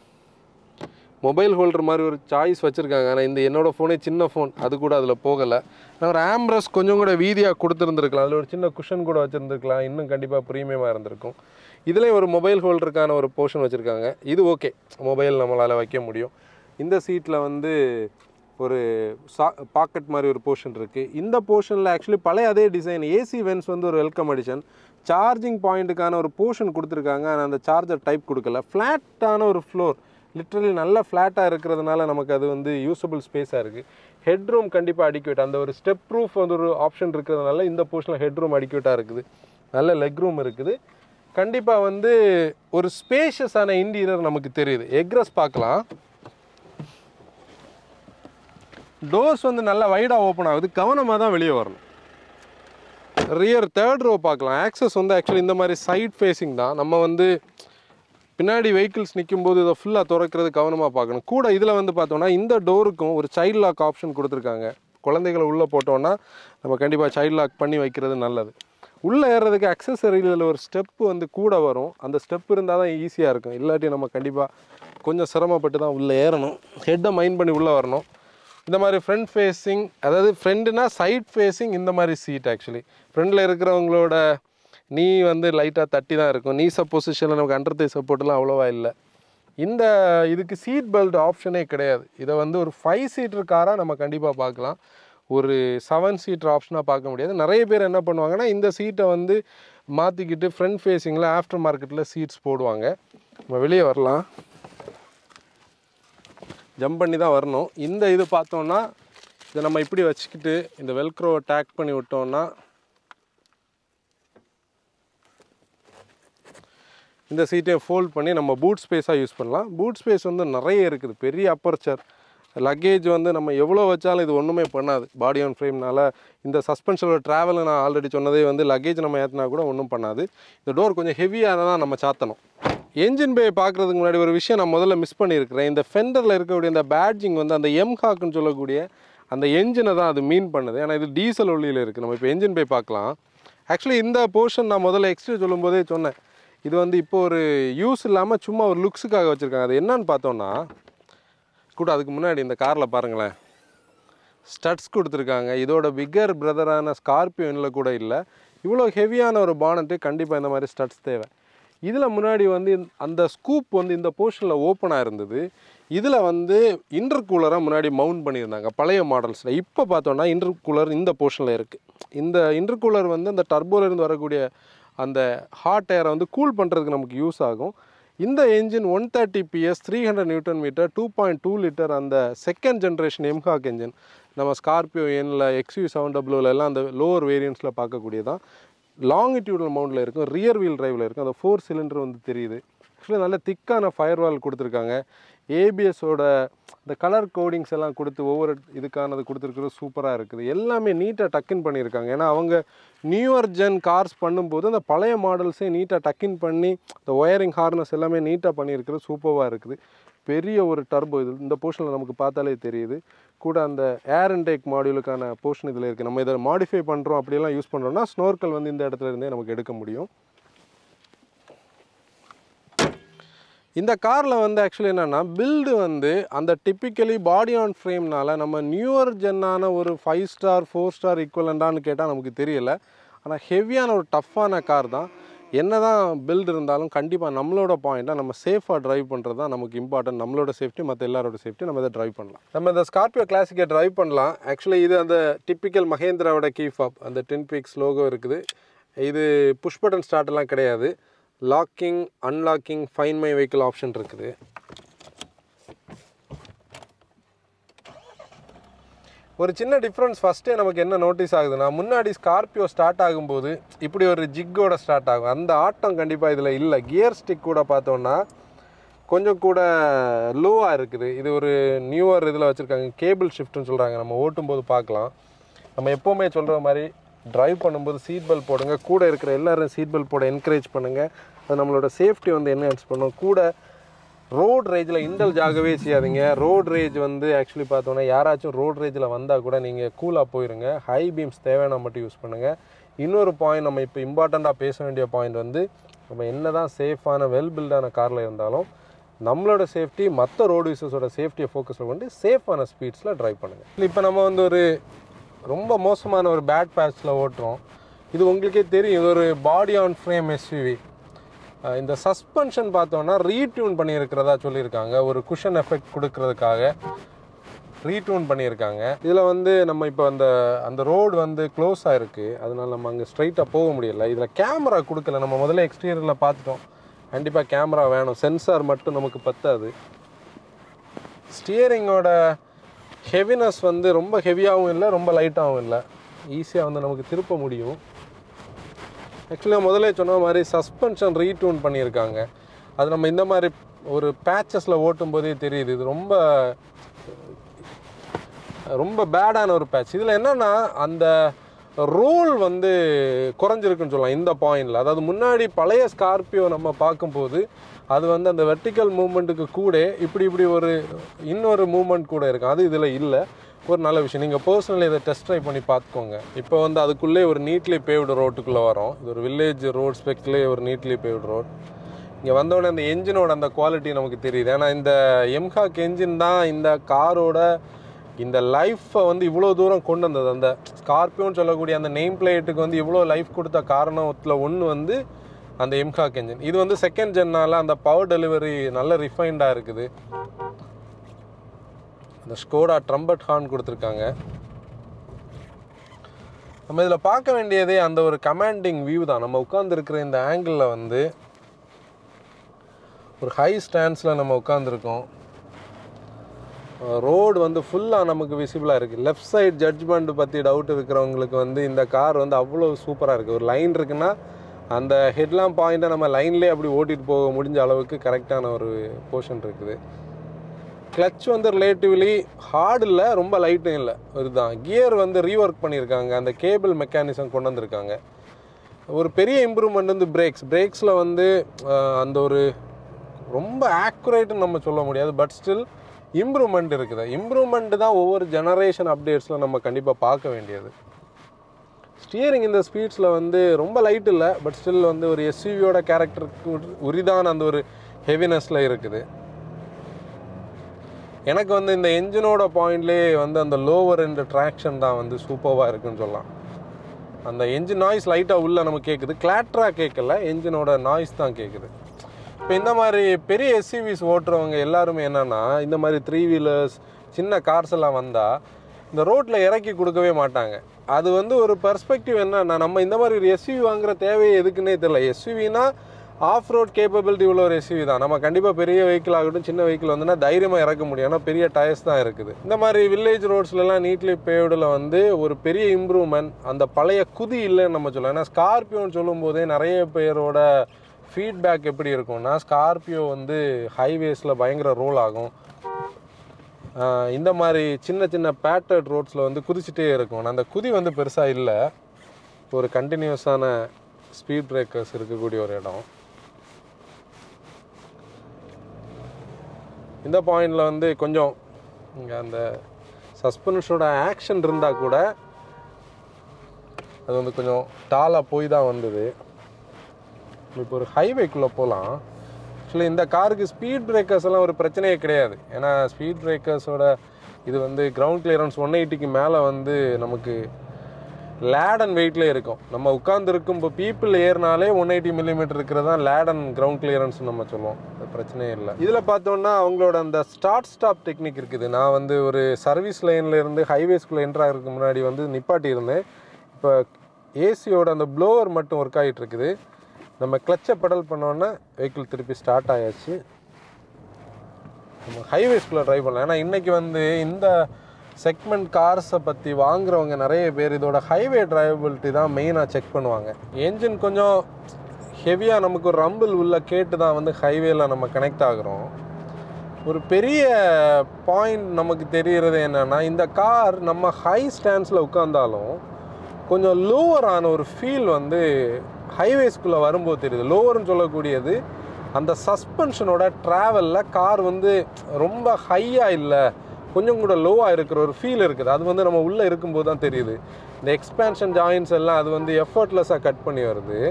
மொபைல் ஹோல்டர் மாதிரி ஒரு சாய்ஸ் வச்சுருக்காங்க ஆனால் இந்த என்னோடய ஃபோனே சின்ன ஃபோன் அது கூட அதில் போகலை நான் ஒரு ஆம்ரஸ் கொஞ்சம் கூட வீதியாக கொடுத்துருந்துருக்கலாம் அதில் ஒரு சின்ன குஷன் கூட வச்சுருந்துருக்கலாம் இன்னும் கண்டிப்பாக ப்ரீமியமாக இருந்திருக்கும் இதுலேயும் ஒரு மொபைல் ஹோல்டருக்கான ஒரு போர்ஷன் வச்சுருக்காங்க இது ஓகே மொபைல் நம்மளால் வைக்க முடியும் இந்த சீட்டில் வந்து ஒரு சா பாக்கெட் மாதிரி ஒரு போர்ஷன் இருக்குது இந்த போர்ஷனில் ஆக்சுவலி பழைய அதே டிசைன் ஏசி வென்ஸ் வந்து ஒரு வெல்கம் அடிஷன் சார்ஜிங் பாயிண்ட்டுக்கான ஒரு போர்ஷன் கொடுத்துருக்காங்க ஆனால் அந்த சார்ஜர் டைப் கொடுக்கல ஃப்ளாட்டான ஒரு ஃப்ளோர் லிட்ரலி நல்ல ஃப்ளாட்டாக இருக்கிறதுனால நமக்கு அது வந்து யூஸபிள் ஸ்பேஸாக இருக்குது ஹெட் ரூம் கண்டிப்பாக அடிக்குவேட் அந்த ஒரு ஸ்டெப் ப்ரூஃப் வந்து ஒரு ஆப்ஷன் இருக்கிறதுனால இந்த போர்ஷனில் ஹெட் ரூம் அடிக்குவேட்டாக இருக்குது நல்ல லெக் ரூம் இருக்குது கண்டிப்பாக வந்து ஒரு ஸ்பேஷியஸான இன்டீரியர் நமக்கு தெரியுது எக்ரஸ் பார்க்கலாம் டோர்ஸ் வந்து நல்லா வைடாக ஓப்பன் ஆகுது கவனமாக தான் வெளியே வரணும் ரியர் தேர்ட் ரோ பார்க்கலாம் ஆக்சஸ் வந்து ஆக்சுவலி இந்த மாதிரி சைட் ஃபேஸிங் தான் நம்ம வந்து பின்னாடி வெஹிக்கிள்ஸ் நிற்கும்போது இதை ஃபுல்லாக திறக்கிறது கவனமாக பார்க்கணும் கூட இதில் வந்து பார்த்தோம்னா இந்த டோருக்கும் ஒரு சைல்ட் லாக் ஆப்ஷன் கொடுத்துருக்காங்க குழந்தைகளை உள்ளே போட்டோன்னா நம்ம கண்டிப்பாக சைல்ட் லாக் பண்ணி வைக்கிறது நல்லது உள்ளே ஏறுறதுக்கு அக்சசரியில் ஒரு ஸ்டெப்பு வந்து கூட வரும் அந்த ஸ்டெப் இருந்தால் தான் ஈஸியாக இருக்கும் இல்லாட்டி நம்ம கண்டிப்பாக கொஞ்சம் சிரமப்பட்டு தான் உள்ளே ஏறணும் ஹெட்டை மைண்ட் பண்ணி உள்ளே வரணும் இந்த மாதிரி ஃப்ரண்ட் ஃபேஸிங் அதாவது ஃப்ரெண்டுனா சைட் ஃபேஸிங் இந்த மாதிரி சீட் ஆக்சுவலி ஃப்ரண்டில் இருக்கிறவங்களோட நீ வந்து லைட்டாக தட்டி தான் இருக்கும் நீ பொசிஷனில் நமக்கு அண்டர்த்தை சப்போர்ட்லாம் அவ்வளோவா இல்லை இந்த இதுக்கு சீட் பெல்ட் ஆப்ஷனே கிடையாது இதை வந்து ஒரு ஃபைவ் சீட்டர் காராக நம்ம கண்டிப்பாக பார்க்கலாம் ஒரு செவன் சீட்டர் ஆப்ஷனாக பார்க்க முடியாது நிறைய பேர் என்ன பண்ணுவாங்கன்னா இந்த சீட்டை வந்து மாற்றிக்கிட்டு ஃப்ரண்ட் ஃபேஸிங்கில் ஆஃப்டர் மார்க்கெட்டில் சீட்ஸ் போடுவாங்க நம்ம வெளியே வரலாம் ஜம்ப் பண்ணி தான் வரணும் இந்த இது பார்த்தோன்னா இதை நம்ம இப்படி வச்சுக்கிட்டு இந்த வெல்க்ரோவை டேக் பண்ணி விட்டோம்னா இந்த சீட்டையும் ஃபோல்ட் பண்ணி நம்ம பூட் ஸ்பேஸாக யூஸ் பண்ணலாம் பூட் ஸ்பேஸ் வந்து நிறைய இருக்குது பெரிய அப்பர்ச்சர் லக்கேஜ் வந்து நம்ம எவ்வளோ வச்சாலும் இது ஒன்றுமே பண்ணாது பாடி ஆன் ஃப்ரேம்னால இந்த சஸ்பென்ஷனோட ட்ராவல் நான் ஆல்ரெடி சொன்னதே வந்து லக்கேஜ் நம்ம ஏற்றினா கூட ஒன்றும் பண்ணாது இந்த டோர் கொஞ்சம் ஹெவியாக தான் நம்ம சாத்தணும் என்ஜின் பே பார்க்குறதுக்கு முன்னாடி ஒரு விஷயம் நான் முதல்ல மிஸ் பண்ணியிருக்கிறேன் இந்த ஃபெண்டரில் இருக்கக்கூடிய இந்த பேட்ஜிங் வந்து அந்த எம்ஹாக்குன்னு சொல்லக்கூடிய அந்த என்ஜினை தான் அது மீன் பண்ணுது ஏன்னா இது டீசல் ஒளியில் இருக்குது நம்ம இப்போ என்ஜின் பே பார்க்கலாம் ஆக்சுவலி இந்த போர்ஷன் நான் முதல்ல எக்ஸ்ட்ரா சொல்லும்போதே சொன்னேன் இது வந்து இப்போ ஒரு யூஸ் இல்லாமல் சும்மா ஒரு லுக்ஸுக்காக வச்சுருக்காங்க அது என்னன்னு பார்த்தோன்னா கூட அதுக்கு முன்னாடி இந்த காரில் பாருங்களேன் ஸ்டட்ஸ் கொடுத்துருக்காங்க இதோட பிக்கர் பிரதரான ஸ்கார்பியோனில் கூட இல்லை இவ்வளோ ஹெவியான ஒரு பானட்டு கண்டிப்பாக இந்த மாதிரி ஸ்டட்ஸ் தேவை இதில் முன்னாடி வந்து இந்த- அந்த ஸ்கூப் வந்து இந்த போர்ஷனில் ஓப்பனாக இருந்தது இதில் வந்து இன்டர் கூலராக முன்னாடி மவுண்ட் பண்ணியிருந்தாங்க பழைய மாடல்ஸில் இப்போ பார்த்தோன்னா இன்டர் கூலர் இந்த போர்ஷனில் இருக்குது இந்த இன்டர் கூலர் வந்து அந்த டர்போலேருந்து வரக்கூடிய அந்த ஹாட் ஏரை வந்து கூல் பண்ணுறதுக்கு நமக்கு யூஸ் ஆகும் இந்த engine one thirty PS three hundred newton metre two point two litre அந்த செகண்ட் ஜென்ரேஷன் எம்ஹாக் என்ஜின் நம்ம ஸ்கார்பியோ எண்ணில் எக்ஸ்யூ செவன் டபுள்யூல எல்லாம் அந்த லோவர் வேரியன்ஸில் பார்க்கக்கூடியதான் லாங்கிடியூடல் மவுண்டில் இருக்கும் ரியர் வீல் டிரைவில் இருக்கும் அந்த ஃபோர் சிலிண்டர் வந்து தெரியுது ஆக்சுவலி நல்ல திக்கான ஃபயர் வால் கொடுத்துருக்காங்க ஏபிஎஸோட இந்த கலர் கோடிங்ஸ் எல்லாம் கொடுத்து ஒவ்வொரு இதுக்கானது கொடுத்துருக்குறது சூப்பராக இருக்குது எல்லாமே நீட்டாக டக்கின் பண்ணியிருக்காங்க ஏன்னா அவங்க நியூயர் ஜென் கார்ஸ் பண்ணும்போது அந்த பழைய மாடல்ஸே நீட்டாக டக்கின் பண்ணி இந்த ஒயரிங் ஹார்னஸ் எல்லாமே நீட்டாக பண்ணியிருக்கிறது சூப்பராக இருக்குது பெரிய ஒரு டர்போ இது இந்த போர்ஷனில் நமக்கு பார்த்தாலே தெரியுது கூட அந்த ஏர் இன்டேக் மாடியூலுக்கான போர்ஷன் இதில் இருக்குது நம்ம இதை மாடிஃபை பண்ணுறோம் அப்படியெல்லாம் யூஸ் பண்ணுறோம்னா ஸ்னோர்க்கல் வந்து இந்த இடத்துல இருந்தே நமக்கு எடுக்க முடியும் இந்த காரில் வந்து ஆக்சுவலி என்னென்னா பில்டு வந்து அந்த டிப்பிக்கலி பாடி ஆன் ஃப்ரேம்னால நம்ம நியூவர் ஜென்னான ஒரு ஃபைவ் ஸ்டார் ஃபோர் ஸ்டார் ஈக்குவலண்டான்னு கேட்டால் நமக்கு தெரியல ஆனால் ஹெவியான ஒரு டஃப்பான கார் தான் என்ன தான் பில்டு இருந்தாலும் கண்டிப்பாக நம்மளோட பாயிண்ட்டாக நம்ம சேஃபாக ட்ரைவ் பண்ணுறது தான் நமக்கு இம்பார்ட்டன்ட் நம்மளோட சேஃப்டி மற்ற எல்லாரோட சேஃப்டி நம்ம இதை ட்ரைவ் பண்ணலாம் நம்ம இந்த ஸ்கார்பியோ கிளாசிக்கை ட்ரைவ் பண்ணலாம் ஆக்சுவலி இது அந்த டிப்பிக்கல் மகேந்திராவோட கீ ஃபாப் அந்த டென் பீக்ஸ் லோகோ இருக்குது இது புஷ் பட்டன் ஸ்டார்ட் எல்லாம் கிடையாது locking unlocking find my vehicle option இருக்குது ஒரு சின்ன டிஃப்ரென்ஸ் ஃபஸ்ட்டே நமக்கு என்ன நோட்டீஸ் ஆகுதுன்னா முன்னாடி ஸ்கார்பியோ ஸ்டார்ட் ஆகும்போது இப்படி ஒரு ஜிக்கோட ஸ்டார்ட் ஆகும் அந்த ஆட்டம் கண்டிப்பாக இதில் இல்லை கியர் ஸ்டிக் கூட பார்த்தோன்னா கொஞ்சம் கூட லோவாக இருக்குது இது ஒரு நியூவர் இதில் வச்சுருக்காங்க கேபிள் ஷிஃப்ட்னு சொல்கிறாங்க நம்ம ஓட்டும்போது பார்க்கலாம் நம்ம எப்போவுமே சொல்கிற மாதிரி டிரைவ் பண்ணும்போது சீட் பெல்ட் போடுங்க கூட இருக்கிற எல்லாரும் சீட் பெல்ட் போட என்கரேஜ் பண்ணுங்கள் அது நம்மளோட சேஃப்டி வந்து என்ஹான்ஸ் பண்ணும் கூட ரோட் ரேஜில் இண்டல்ஜ் ஆகவே செய்யாதீங்க ரோட் ரேஜ் வந்து ஆக்சுவலி பார்த்தோன்னா யாராச்சும் ரோட் ரேஜில் வந்தால் கூட நீங்கள் கூலாக போயிருங்க ஹை பீம்ஸ் தேவையான மட்டும் யூஸ் பண்ணுங்கள் இன்னொரு பாயிண்ட் நம்ம இப்போ இம்பார்ட்டண்ட்டாக பேச வேண்டிய பாயிண்ட் வந்து நம்ம என்ன தான் சேஃபான வெல் பில்டான காரில் இருந்தாலும் நம்மளோட சேஃப்டி மற்ற ரோடு யூசர்ஸோட சேஃப்டியை ஃபோக்கஸ் பண்ணி சேஃபான ஸ்பீட்ஸில் ட்ரைவ் பண்ணுங்கள் இப்போ நம்ம வந்து ஒரு ரொம்ப மோசமான ஒரு பேட் பேட்ச்சில் ஓட்டுறோம் இது உங்களுக்கே தெரியும் இது ஒரு பாடி ஆன் ஃப்ரேம் எஸ்யூவி இந்த சஸ்பென்ஷன் பார்த்தோன்னா ரீட்யூன் பண்ணியிருக்கிறதா சொல்லியிருக்காங்க ஒரு குஷன் எஃபெக்ட் கொடுக்கறதுக்காக ரீட்யூன் பண்ணியிருக்காங்க இதில் வந்து நம்ம இப்போ அந்த அந்த ரோடு வந்து க்ளோஸ் ஆகிருக்கு அதனால நம்ம அங்கே ஸ்ட்ரைட்டாக போக முடியல இதில் கேமரா கொடுக்கல நம்ம முதல்ல எக்ஸ்டீரியரில் பார்த்துட்டோம் கண்டிப்பாக கேமரா வேணும் சென்சார் மட்டும் நமக்கு பத்தாது ஸ்டியரிங்கோட ஹெவினஸ் வந்து ரொம்ப ஹெவியாகவும் இல்லை ரொம்ப லைட்டாகவும் இல்லை ஈஸியாக வந்து நமக்கு திருப்ப முடியும் ஆக்சுவலி முதல்ல சொன்ன மாதிரி சஸ்பென்ஷன் ரீட்யூன் பண்ணியிருக்காங்க அது நம்ம இந்த மாதிரி ஒரு பேச்சஸில் ஓட்டும் போதே தெரியுது இது ரொம்ப ரொம்ப பேடான ஒரு பேட்ச் இதில் என்னென்னா அந்த ரோல் வந்து குறைஞ்சிருக்குன்னு சொல்லலாம் இந்த பாயிண்டில் அதாவது முன்னாடி பழைய ஸ்கார்பியோ நம்ம பார்க்கும்போது அது வந்து அந்த வெர்டிக்கல் மூமெண்ட்டுக்கு கூட இப்படி இப்படி ஒரு இன்னொரு மூமெண்ட் கூட இருக்கும் அது இதில் இல்லை ஒரு நல்ல விஷயம் நீங்கள் பர்சனலி இதை டெஸ்ட் ட்ரை பண்ணி பார்த்துக்கோங்க இப்போ வந்து அதுக்குள்ளே ஒரு நீட்லி பேவ்டு ரோட்டுக்குள்ளே வரோம் இது ஒரு வில்லேஜ் ரோட் ஸ்பெக்லேயே ஒரு நீட்லி பேவ்டு ரோட் இங்கே வந்தோடனே அந்த என்ஜினோட அந்த குவாலிட்டி நமக்கு தெரியுது ஏன்னா இந்த எம்ஹாக் என்ஜின் தான் இந்த காரோட இந்த லைஃப்பை வந்து இவ்வளோ தூரம் கொண்டு வந்தது அந்த ஸ்கார்பியோன்னு சொல்லக்கூடிய அந்த நெயிம் பிளேட்டுக்கு வந்து இவ்வளோ லைஃப் கொடுத்த காரணத்தில் ஒன்று வந்து அந்த எம்ஹாக் என்ஜின் இது வந்து செகண்ட் ஜென்னால் அந்த பவர் டெலிவரி நல்ல ரிஃபைன்டாக இருக்குது இந்த ஸ்கோடா ட்ரம்பட் ஹார்ன் கொடுத்துருக்காங்க நம்ம இதில் பார்க்க வேண்டியதே அந்த ஒரு கமாண்டிங் வியூ தான் நம்ம உட்காந்துருக்கிற இந்த ஆங்கிளில் வந்து ஒரு ஹை ஸ்டாண்ட்ஸில் நம்ம உட்காந்துருக்கோம் ரோடு வந்து ஃபுல்லாக நமக்கு விசிபிளாக இருக்குது லெஃப்ட் சைட் ஜட்ஜ்மெண்ட் பற்றி டவுட் இருக்கிறவங்களுக்கு வந்து இந்த கார் வந்து அவ்வளோ சூப்பராக இருக்குது ஒரு லைன் இருக்குன்னா அந்த ஹெட்லாம் பாயிண்ட்டை நம்ம லைன்லேயே அப்படி ஓட்டிகிட்டு போக முடிஞ்ச அளவுக்கு கரெக்டான ஒரு போர்ஷன் இருக்குது கிளச் வந்து ரிலேட்டிவ்லி ஹார்டு இல்லை ரொம்ப லைட்டும் இல்லை இதுதான் கியர் வந்து ரீஒர்க் பண்ணியிருக்காங்க அந்த கேபிள் மெக்கானிசம் கொண்டு வந்திருக்காங்க ஒரு பெரிய இம்ப்ரூவ்மெண்ட் வந்து பிரேக்ஸ் பிரேக்ஸில் வந்து அஹ், அந்த ஒரு ரொம்ப ஆக்குரேட்டுன்னு நம்ம சொல்ல முடியாது பட் ஸ்டில் இம்ப்ரூவ்மெண்ட் இருக்குது இம்ப்ரூவ்மெண்ட் தான் ஒவ்வொரு ஜெனரேஷன் அப்டேட்ஸில் நம்ம கண்டிப்பாக பார்க்க வேண்டியது ஸ்டியரிங் இந்த ஸ்பீட்ஸில் வந்து ரொம்ப லைட் இல்லை பட் ஸ்டில் வந்து ஒரு எஸ்யூவியோட கேரக்டருக்கு உரிதான அந்த ஒரு ஹெவினஸில் இருக்குது எனக்கு வந்து இந்த என்ஜினோட பாயிண்ட்லேயே வந்து அந்த லோவர் எண்ட் ட்ராக்ஷன் தான் வந்து சூப்பராக இருக்குன்னு சொல்லலாம் அந்த என்ஜின் நாய்ஸ் லைட்டாக உள்ள நமக்கு கேட்குது கிளாட்ராக கேட்கல என்ஜினோட நாய்ஸ் தான் கேட்குது இப்போ இந்த மாதிரி பெரிய எஸ்யூவிஸ் ஓட்டுறவங்க எல்லாருமே என்னென்னா இந்த மாதிரி த்ரீ வீலர்ஸ் சின்ன கார்ஸ் எல்லாம் வந்தால் இந்த ரோட்டில் இறக்கி கொடுக்கவே மாட்டாங்க அது வந்து ஒரு பெர்ஸ்பெக்டிவ் என்னன்னா நம்ம இந்த மாதிரி ஒரு எஸ்யூவி வாங்குற தேவையே எதுக்குன்னே தெரியல எஸ்யூவினா ஆஃப் ரோட் கேப்பபிலிட்டி உள்ள ஒரு எஸ்யூவி தான் நம்ம கண்டிப்பாக பெரிய வெஹிக்கிள் ஆகட்டும் சின்ன வெஹிக்கிள் வந்துன்னா தைரியமாக இறக்க முடியும் ஏன்னா பெரிய டயர்ஸ் தான் இருக்குது இந்த மாதிரி வில்லேஜ் ரோட்ஸ்லலாம் நீட்லி பேவ்டில் வந்து ஒரு பெரிய இம்ப்ரூவ்மெண்ட் அந்த பழைய குதி இல்லைன்னு நம்ம சொல்லலாம் ஏன்னா ஸ்கார்பியோன்னு சொல்லும்போதே நிறைய பேரோட ஃபீட்பேக் எப்படி இருக்கும்னா ஸ்கார்பியோ வந்து ஹைவேஸில் பயங்கர ரோல் ஆகும் ஆஹ் இந்த மாதிரி சின்ன சின்ன பேட்டர்ட் ரோட்ஸில் வந்து குதிச்சுட்டே இருக்கும் அந்த குதி வந்து பெருசாக இல்லை ஒரு கண்டினியூஸான ஸ்பீட் பிரேக்கர்ஸ் இருக்கக்கூடிய ஒரு இடம் இந்த பாயிண்டில் வந்து கொஞ்சம் இங்கே அந்த சஸ்பென்ஷனோட ஆக்ஷன் இருந்தால் கூட அது வந்து கொஞ்சம் டாலாக போய் தான் வந்தது இப்போ ஒரு ஹைவேக்குள்ளே போகலாம் ஆக்சுவலி இந்த காருக்கு ஸ்பீட் பிரேக்கர்ஸ் எல்லாம் ஒரு பிரச்சனையே கிடையாது ஏன்னா ஸ்பீட் பிரேக்கர்ஸோட இது வந்து கிரவுண்ட் கிளியரன்ஸ் ஒன் எயிட்டிக்கு மேலே வந்து நமக்கு லேடன் வெயிட்ல இருக்கும் நம்ம உட்காந்துருக்கும் இப்போ பீப்புள் ஏறினாலே ஒன் எயிட்டி மில்லிமீட்டர் இருக்கிறதா லேடன் கிரவுண்ட் கிளியரன்ஸ் நம்ம சொல்லுவோம் அது பிரச்சனையே இல்லை இதில் பார்த்தோம்னா அவங்களோட அந்த ஸ்டார்ட் ஸ்டாப் டெக்னிக் இருக்குது நான் வந்து ஒரு சர்வீஸ் லைன்ல இருந்து ஹைவேஸ்குள்ளே என்ட்ரு ஆகிறதுக்கு முன்னாடி வந்து நிப்பாட்டி இருந்தேன் இப்போ ஏசியோட அந்த ப்ளோவர் மட்டும் ஒர்க் ஆகிட்டு இருக்குது நம்ம கிளச்சை பெடல் பண்ணோன்னே வெஹிக்கிள் திருப்பி ஸ்டார்ட் ஆயாச்சு நம்ம ஹைவேஸ்குள்ளே ட்ரைவ் பண்ணலாம் ஏன்னா இன்றைக்கி வந்து இந்த செக்மெண்ட் கார்ஸை பற்றி வாங்குறவங்க நிறைய பேர் இதோட ஹைவே டிரைவபிலிட்டி தான் மெயினாக செக் பண்ணுவாங்க என்ஜின் கொஞ்சம் ஹெவியாக நமக்கு ஒரு ரம்பிள் உள்ள கேட்டு தான் வந்து ஹைவேல நம்ம கனெக்ட் ஆகுறோம் ஒரு பெரிய பாயிண்ட் நமக்கு தெரியறது என்னென்னா இந்த கார் நம்ம ஹை ஸ்டாண்ட்ஸில் உட்காந்தாலும் கொஞ்சம் லோவரான ஒரு ஃபீல் வந்து ஹைவேஸ்குள்ளே வரும்போது தெரியுது லோவர்னு சொல்லக்கூடியது அந்த சஸ்பென்ஷனோட ட்ராவலில் கார் வந்து ரொம்ப ஹையாக இல்லை கொஞ்சம் கூட லோவாக இருக்கிற ஒரு ஃபீல் இருக்குது அது வந்து நம்ம உள்ளே இருக்கும்போது தான் தெரியுது இந்த எக்ஸ்பேன்ஷன் ஜாயின்ஸ் எல்லாம் அது வந்து எஃபர்ட்லெஸ்ஸாக கட் பண்ணி வருது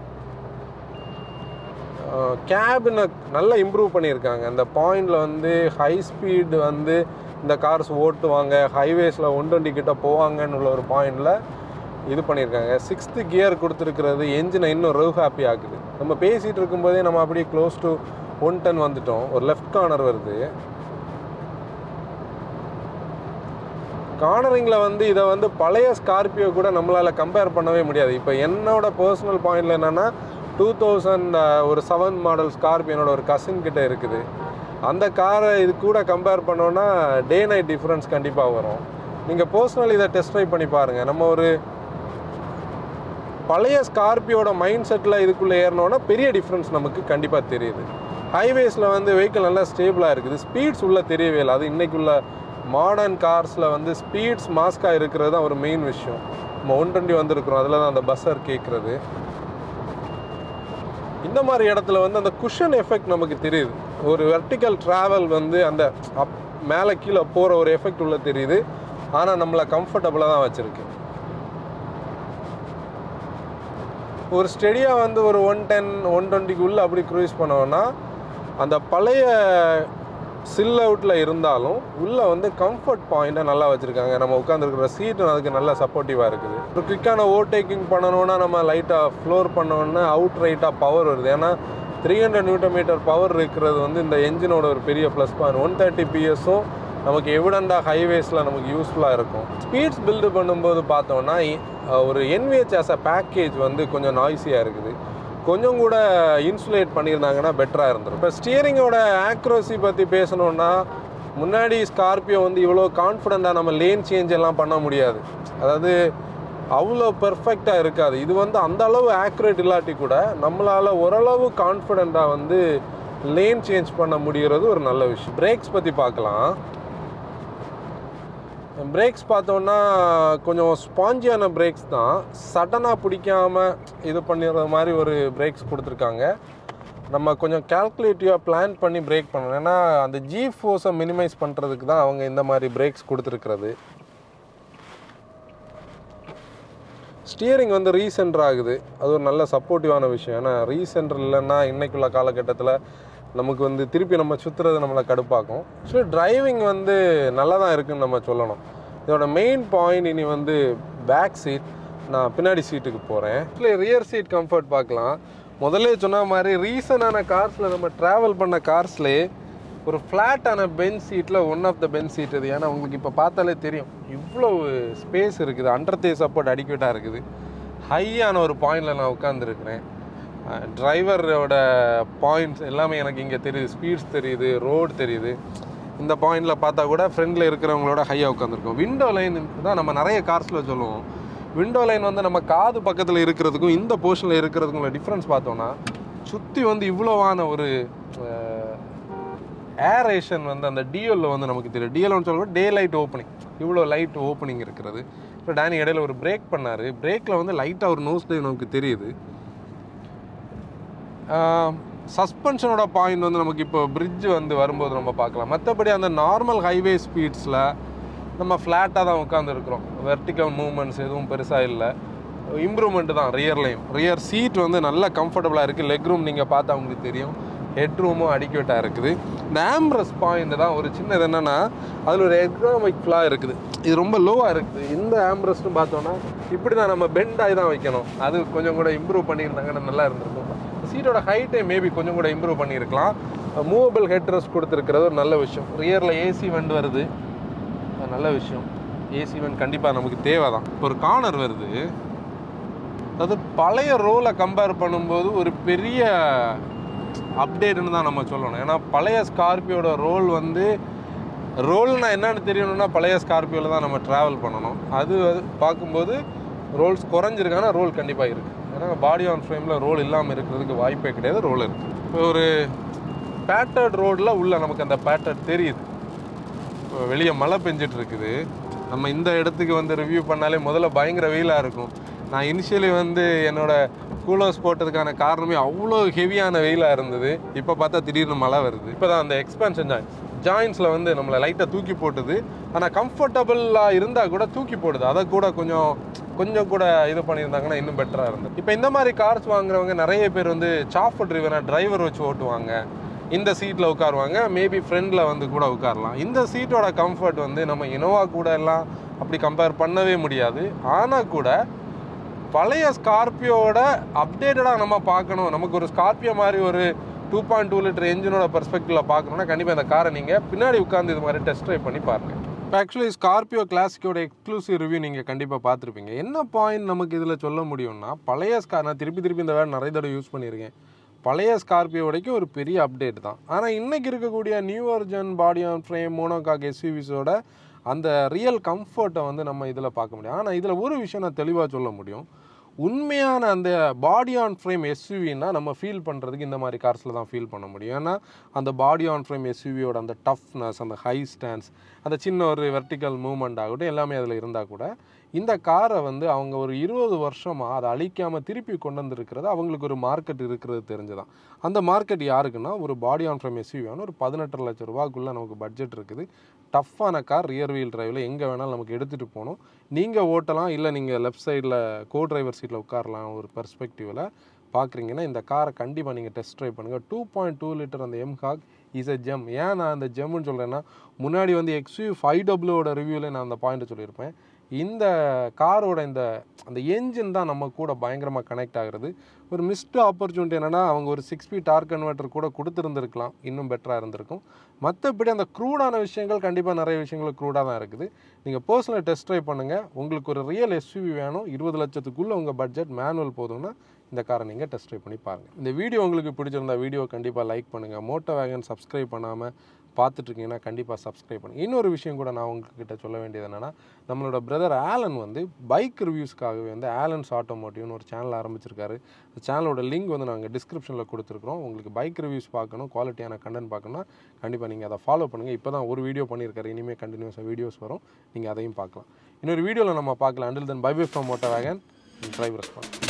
கேபினை நல்லா இம்ப்ரூவ் பண்ணியிருக்காங்க அந்த பாயிண்டில் வந்து ஹை ஸ்பீடு வந்து இந்த கார்ஸ் ஓட்டுவாங்க ஹைவேஸில் ஒன் டுவெண்ட்டி கிட்ட போவாங்கன்னு உள்ள ஒரு பாயிண்டில் இது பண்ணியிருக்காங்க சிக்ஸ்த்து கியர் கொடுத்துருக்கிறது என்ஜினை இன்னும் ரவ் ஹாப்பி ஆக்குது நம்ம பேசிகிட்டு இருக்கும்போதே நம்ம அப்படியே க்ளோஸ் டு ஒன் டென் வந்துட்டோம் ஒரு லெஃப்ட் கார்னர் வருது கார்னரிங்கில் வந்து இதை வந்து பழைய ஸ்கார்பியோ கூட நம்மளால் கம்பேர் பண்ணவே முடியாது இப்போ என்னோட பர்சனல் பாயிண்டில் என்னென்னா டூ தௌசண்ட் ஒரு செவன் மாடல் ஸ்கார்பியோ என்னோட ஒரு கசின் கிட்ட இருக்குது அந்த காரை இது கூட கம்பேர் பண்ணோன்னா டே நைட் டிஃப்ரென்ஸ் கண்டிப்பாக வரும் நீங்கள் பர்சனல் இதை டெஸ்ட் ட்ரைவ் பண்ணி பாருங்கள் நம்ம ஒரு பழைய ஸ்கார்பியோட மைண்ட் செட்டில் இதுக்குள்ளே ஏறினோன்னா பெரிய டிஃப்ரென்ஸ் நமக்கு கண்டிப்பாக தெரியுது ஹைவேஸில் வந்து வெஹிக்கிள் நல்லா ஸ்டேபிளாக இருக்குது ஸ்பீட்ஸ் உள்ள தெரியவே இல்லை அது இன்றைக்குள்ள மாடர்ன் கார்ஸில் வந்து ஸ்பீட்ஸ் மாஸ்காக இருக்கிறது தான் ஒரு மெயின் விஷயம் நம்ம ஒன் டுவெண்ட்டி வந்திருக்கிறோம் அதில் தான் அந்த பஸ்ஸர் கேட்குறது இந்த மாதிரி இடத்துல வந்து அந்த குஷன் எஃபெக்ட் நமக்கு தெரியுது ஒரு வெர்டிக்கல் ட்ராவல் வந்து அந்த அப் மேலே கீழே போகிற ஒரு எஃபெக்ட் உள்ள தெரியுது ஆனால் நம்மளை கம்ஃபர்டபுளாக தான் வச்சுருக்கு ஒரு ஸ்டெடியாக வந்து ஒரு ஒன் டென் ஒன் டுவெண்ட்டிக்குள்ளே அப்படி க்ரூஸ் பண்ணோன்னா அந்த பழைய சில் அவுட்டில் இருந்தாலும் உள்ளே வந்து கம்ஃபர்ட் பாயிண்ட்டை நல்லா வச்சுருக்காங்க நம்ம உட்காந்துருக்கிற சீட்டும் அதுக்கு நல்லா சப்போர்ட்டிவாக இருக்குது ஒரு குவிக்கான ஓவர்டேக்கிங் பண்ணணும்னா நம்ம லைட்டாக ஃப்ளோர் பண்ணோன்னா அவுட் ரைட்டாக பவர் வருது ஏன்னா three hundred newton metre power இருக்கிறது வந்து இந்த என்ஜினோட ஒரு பெரிய ப்ளஸ் பாயிண்ட் ஒன் தேர்ட்டி பிஎஸும் நமக்கு எவிடண்டாக ஹைவேஸில் நமக்கு யூஸ்ஃபுல்லாக இருக்கும் ஸ்பீட்ஸ் பில்டு பண்ணும்போது பார்த்தோன்னா ஒரு என்விஹெச் ஆஸ் அ பேக்கேஜ் வந்து கொஞ்சம் நாய்ஸியாக இருக்குது கொஞ்சம் கூட இன்சுலேட் பண்ணியிருந்தாங்கன்னா பெட்டராக இருந்திருக்கும் இப்போ ஸ்டியரிங்கோட ஆக்ரோசி பற்றி பேசணுன்னா முன்னாடி ஸ்கார்பியோ வந்து இவ்வளோ கான்ஃபிடெண்ட்டாக நம்ம லேன் சேஞ்ச் எல்லாம் பண்ண முடியாது அதாவது அவ்வளோ பெர்ஃபெக்டாக இருக்காது இது வந்து அந்த அளவு ஆக்யூரேட் இல்லாட்டி கூட நம்மளால் ஓரளவு கான்ஃபிடெண்ட்டாக வந்து லேன் சேஞ்ச் பண்ண முடிகிறது ஒரு நல்ல விஷயம் பிரேக்ஸ் பற்றி பார்க்கலாம் பிரேக்ஸ் பார்த்தோன்னா கொஞ்சம் ஸ்பாஞ்சியான பிரேக்ஸ் தான் சடனாக பிடிக்காம இது பண்ணிடுற மாதிரி ஒரு பிரேக்ஸ் கொடுத்துருக்காங்க நம்ம கொஞ்சம் கால்குலேட்டிவாக பிளான் பண்ணி பிரேக் பண்ணணும் ஏன்னா அந்த ஜி ஃபோர்ஸை மினிமைஸ் பண்ணுறதுக்கு தான் அவங்க இந்த மாதிரி பிரேக்ஸ் கொடுத்துருக்கிறது ஸ்டியரிங் வந்து ரீசென்டர் ஆகுது அது ஒரு நல்ல சப்போர்ட்டிவான விஷயம் ஏன்னா ரீசென்டர் இல்லைன்னா இன்னைக்குள்ள காலகட்டத்தில் நமக்கு வந்து திருப்பி நம்ம சுற்றுறது நம்மளை கடுப்பாக்கும் ஆக்சுவலி டிரைவிங் வந்து நல்லா தான் இருக்குன்னு நம்ம சொல்லணும் இதோட மெயின் பாயிண்ட் இனி வந்து பேக் சீட் நான் பின்னாடி சீட்டுக்கு போகிறேன் ஆக்சுவலி ரியர் சீட் கம்ஃபர்ட் பார்க்கலாம் முதல்ல சொன்ன மாதிரி ரீசனான கார்ஸில் நம்ம ட்ராவல் பண்ண கார்ஸ்லேயே ஒரு ஃப்ளாட்டான பெஞ்ச் சீட்டில் one of the bench seat இது ஏன்னா உங்களுக்கு இப்போ பார்த்தாலே தெரியும் இவ்வளோ ஸ்பேஸ் இருக்குது அண்டர் தே சப்போர்ட் அடிக்கேட்டாக இருக்குது ஹையான ஒரு பாயிண்டில் நான் உட்காந்துருக்கிறேன் டிரைவரோட பாயிண்ட்ஸ் எல்லாமே எனக்கு இங்கே தெரியுது ஸ்பீட்ஸ் தெரியுது ரோடு தெரியுது இந்த பாயிண்டில் பார்த்தா கூட ஃப்ரெண்டில் இருக்கிறவங்களோட ஹையாக உட்காந்துருக்கோம் விண்டோ லைன் தான் நம்ம நிறைய கார்ஸில் சொல்லுவோம் விண்டோ லைன் வந்து நம்ம காது பக்கத்தில் இருக்கிறதுக்கும் இந்த போர்ஷனில் இருக்கிறதுக்கும் உள்ள டிஃப்ரென்ஸ் பார்த்தோன்னா சுற்றி வந்து இவ்வளோவான ஒரு ஏரேஷன் வந்து அந்த டிஎல்ல வந்து நமக்கு தெரியும் டிஎல்னு சொல்லுவோம் டே லைட் ஓப்பனிங் இவ்வளோ லைட் ஓப்பனிங் இருக்கிறது இப்போ டேனி இடையில ஒரு பிரேக் பண்ணார் பிரேக்கில் வந்து லைட்டாக ஒரு நோஸ் டைவ் நமக்கு தெரியுது சஸ்பென்ஷனோட பாயிண்ட் வந்து நமக்கு இப்போ பிரிட்ஜ் வந்து வரும்போது நம்ம பார்க்கலாம் மற்றபடி அந்த நார்மல் ஹைவே ஸ்பீட்ஸில் நம்ம ஃப்ளாட்டாக தான் உட்காந்துருக்குறோம் வெர்டிக்கல் மூவ்மெண்ட்ஸ் எதுவும் பெருசாக இல்லை இம்ப்ரூவ்மெண்ட் தான் ரியர்லையும் ரியர் சீட் வந்து நல்ல கம்ஃபர்டபுளாக இருக்குது லெக் ரூம் நீங்கள் பார்த்தா உங்களுக்கு தெரியும் ஹெட் ரூமும் அடிக்குவேட்டாக இருக்குது இந்த ஆம்ரஸ் பாயிண்ட் தான் ஒரு சின்னது என்னென்னா அதில் ஒரு எக்னாமிக் ஃப்ளா இருக்குது இது ரொம்ப லோவாக இருக்குது இந்த ஆம்ரஸ்ட்னு பார்த்தோன்னா இப்படி தான் நம்ம பெண்ட் ஆகி தான் வைக்கணும் அது கொஞ்சம் கூட இம்ப்ரூவ் பண்ணியிருந்தாங்கன்னா நல்லா இருந்திருக்கும் சீட்டோட ஹைட்டை மேபி கொஞ்சம் கூட இம்ப்ரூவ் பண்ணியிருக்கலாம் மூவபிள் ஹெட் ரெஸ்ட் கொடுத்துருக்கிறது ஒரு நல்ல விஷயம் ரியரில் ஏசி வண்ட் வருது அது நல்ல விஷயம் ஏசி வண்ட் கண்டிப்பாக நமக்கு தேவை தான் ஒரு கார்னர் வருது அதாவது பழைய ரோலை கம்பேர் பண்ணும்போது ஒரு பெரிய அப்டேட்னு தான் நம்ம சொல்லணும் ஏன்னா பழைய ஸ்கார்பியோட ரோல் வந்து ரோல்னா என்னன்னு தெரியணும்னா பழைய ஸ்கார்பியோவில் தான் நம்ம ட்ராவல் பண்ணணும் அது அது பார்க்கும்போது ரோல்ஸ் குறைஞ்சிருக்கு ஆனால் ரோல் கண்டிப்பாக இருக்குது ஏன்னா பாடி ஆன் ஃப்ரேமில் ரோல் இல்லாமல் இருக்கிறதுக்கு வாய்ப்பே கிடையாது ரோல் இருக்குது இப்போ ஒரு பேட்டர்ட் ரோடில் உள்ள நமக்கு அந்த பேட்டர்ட் தெரியுது இப்போ வெளியே மழை பெஞ்சிட்டு இருக்குது நம்ம இந்த இடத்துக்கு வந்து ரிவ்யூ பண்ணாலே முதல்ல பயங்கர வெயிலாக இருக்கும் நான் இனிஷியலி வந்து என்னோட கூலர்ஸ் போட்டதுக்கான காரணமே அவ்வளோ ஹெவியான வெயிலாக இருந்தது இப்போ பார்த்தா திடீர்னு மழை வருது இப்போ தான் அந்த எக்ஸ்பென்ஷன் ஜாயின்ஸ் ஜாயின்ஸில் வந்து நம்மளை லைட்டாக தூக்கி போட்டுது ஆனால் கம்ஃபர்டபுளாக இருந்தால் கூட தூக்கி போடுது அதை கூட கொஞ்சம் கொஞ்சம் கூட இது பண்ணியிருந்தாங்கன்னா இன்னும் பெட்டராக இருந்தது இப்போ இந்த மாதிரி கார்ஸ் வாங்குறவங்க நிறைய பேர் வந்து சாஃப் ட்ரிவனாக டிரைவர் வச்சு ஓட்டுவாங்க இந்த சீட்டில் உட்காருவாங்க மேபி ஃப்ரெண்டில் வந்து கூட உட்காரலாம் இந்த சீட்டோட கம்ஃபர்ட் வந்து நம்ம இனோவா கூட எல்லாம் அப்படி கம்பேர் பண்ணவே முடியாது ஆனால் கூட பழைய ஸ்கார்பியோட அப்டேட்டடாக நம்ம பார்க்கணும் நமக்கு ஒரு ஸ்கார்பியோ மாதிரி ஒரு டூ பாயிண்ட் டூ லிட்டர் என்ஜினோட பெர்ஸ்பெக்டிவில் பார்க்கணுன்னா கண்டிப்பாக இந்த காரை நீங்கள் பின்னாடி உட்காந்து இது மாதிரி டெஸ்ட் ட்ரைவ் பண்ணி பாருங்கள் இப்போ ஆக்சுவலி ஸ்கார்பியோ கிளாசிக்கோட எக்ஸ்க்ளூசிவ் ரிவ்யூ நீங்கள் கண்டிப்பாக பார்த்துருப்பீங்க என்ன பாயிண்ட் நமக்கு இதில் சொல்ல முடியும்னா பழைய ஸ்கார் நான் திருப்பி திருப்பி இந்த வேலை நிறைய தடவை யூஸ் பண்ணியிருக்கேன் பழைய ஸ்கார்பியோ வரைக்கும் ஒரு பெரிய அப்டேட் தான் ஆனால் இன்றைக்கி இருக்கக்கூடிய new version body on frame monocoque எஸ்யூவிஸோட அந்த ரியல் கம்ஃபர்ட்டை வந்து நம்ம இதில் பார்க்க முடியும் ஆனால் இதில் ஒரு விஷயம் நான் தெளிவாக சொல்ல முடியும் உண்மையான அந்த பாடி ஆன் ஃப்ரேம் எஸ்யூவின்னா நம்ம ஃபீல் பண்ணுறதுக்கு இந்த மாதிரி கார்ஸில் தான் ஃபீல் பண்ண முடியும் ஏன்னா அந்த பாடி ஆன் ஃப்ரேம் எஸ்யூவியோட அந்த டஃப்னஸ் அந்த ஹை ஸ்டான்ஸ் அந்த சின்ன ஒரு வெர்டிக்கல் மூவ்மெண்ட் ஆகட்டும் எல்லாமே அதில் இருந்தால் கூட இந்த காரை வந்து அவங்க ஒரு இருபது வருஷமாக அதை அழிக்காமல் திருப்பி கொண்டு வந்திருக்கிறது அவங்களுக்கு ஒரு மார்க்கெட் இருக்கிறது தெரிஞ்சுதான் அந்த மார்க்கெட் யாருக்குன்னா ஒரு பாடி ஆன் ஃப்ரேம் எஸ்யூவியான ஒரு பதினெட்டரை லட்சம் ரூபாக்குள்ளே நமக்கு பட்ஜெட் இருக்குது டஃப்பான கார் ரியர் வீல் டிரைவில் எங்கே வேணாலும் நமக்கு எடுத்துகிட்டு போகணும் நீங்கள் ஓட்டலாம் இல்லை நீங்கள் லெஃப்ட் சைடில் கோ டிரைவர் சீட்டில் உட்காரலாம் ஒரு பெர்ஸ்பெக்டிவில் பார்க்குறீங்கன்னா இந்த காரை கண்டிப்பாக நீங்கள் டெஸ்ட் ட்ரைவ் பண்ணுங்கள் டூ பாயிண்ட் டூ லிட்டர் அந்த எம்ஹாக் இஸ் a ஜெம் ஏன் நான் அந்த ஜெம்னு சொல்கிறேன்னா முன்னாடி வந்து எக்ஸ்யூ ஃபைவ் டபுளோட ரிவ்யூவில் நான் அந்த பாயிண்ட்டை சொல்லியிருப்பேன் இந்த காரோட இந்த அந்த என்ஜின் தான் நம்ம கூட பயங்கரமாக கனெக்ட் ஆகுறது ஒரு மிஸ்டு ஆப்பர்ச்சுனிட்டி என்னென்னா அவங்க ஒரு சிக்ஸ் ஸ்பீட் டார்க் கன்வெர்ட்டர் கூட கொடுத்துருந்துருக்கலாம் இன்னும் பெட்டராக இருந்திருக்கும் மற்றபடி அந்த க்ரூடான விஷயங்கள் கண்டிப்பாக நிறைய விஷயங்கள் க்ரூடாக தான் இருக்குது நீங்கள் பர்சனல் டெஸ்ட் ட்ரைவ் பண்ணுங்கள் உங்களுக்கு ஒரு ரியல் எஸ்யூவி வேணும் இருபது லட்சத்துக்குள்ளே உங்கள் பட்ஜெட் மேனுவல் போதும்னா இந்த காரை நீங்கள் டெஸ்ட் ட்ரைவ் பண்ணி பாருங்கள் இந்த வீடியோ உங்களுக்கு பிடிச்சிருந்தா வீடியோ கண்டிப்பாக லைக் பண்ணுங்கள் மோட்டோ வேகன் சப்ஸ்கிரைப் பண்ணாமல் பார்த்துட்ருக்கீங்கன்னா கண்டிப்பாக சப்ஸ்கிரைப் பண்ணுங்கள் இன்னொரு விஷயம் கூட நான் உங்ககிட்ட சொல்ல வேண்டியது என்னென்னா நம்மளோட பிரதர் ஆலன் வந்து பைக் ரிவ்யூஸ்க்காகவே வந்து ஆலன்ஸ் ஆட்டோமோட்டிவ்னு ஒரு சேனல் ஆரம்பிச்சிருக்காரு அந்த சேனலோட லிங்க் வந்து நாங்கள் டிஸ்கிரிப்ஷனில் கொடுத்துருக்குறோம் உங்களுக்கு பைக் ரிவ்யூஸ் பார்க்கணும் குவாலிட்டியான கண்டென்ட் பார்க்கணும்னா கண்டிப்பாக நீங்கள் அதை ஃபாலோ பண்ணுங்கள் இப்போ தான் ஒரு வீடியோ பண்ணியிருக்காரு இனிமேல் கண்டினியூஸாக வீடியோஸ் வரும் நீங்கள் அதையும் பார்க்கலாம் இன்னொரு வீடியோவில் நம்ம பார்க்கலாம் until then bye bye from Moto Wagon drive response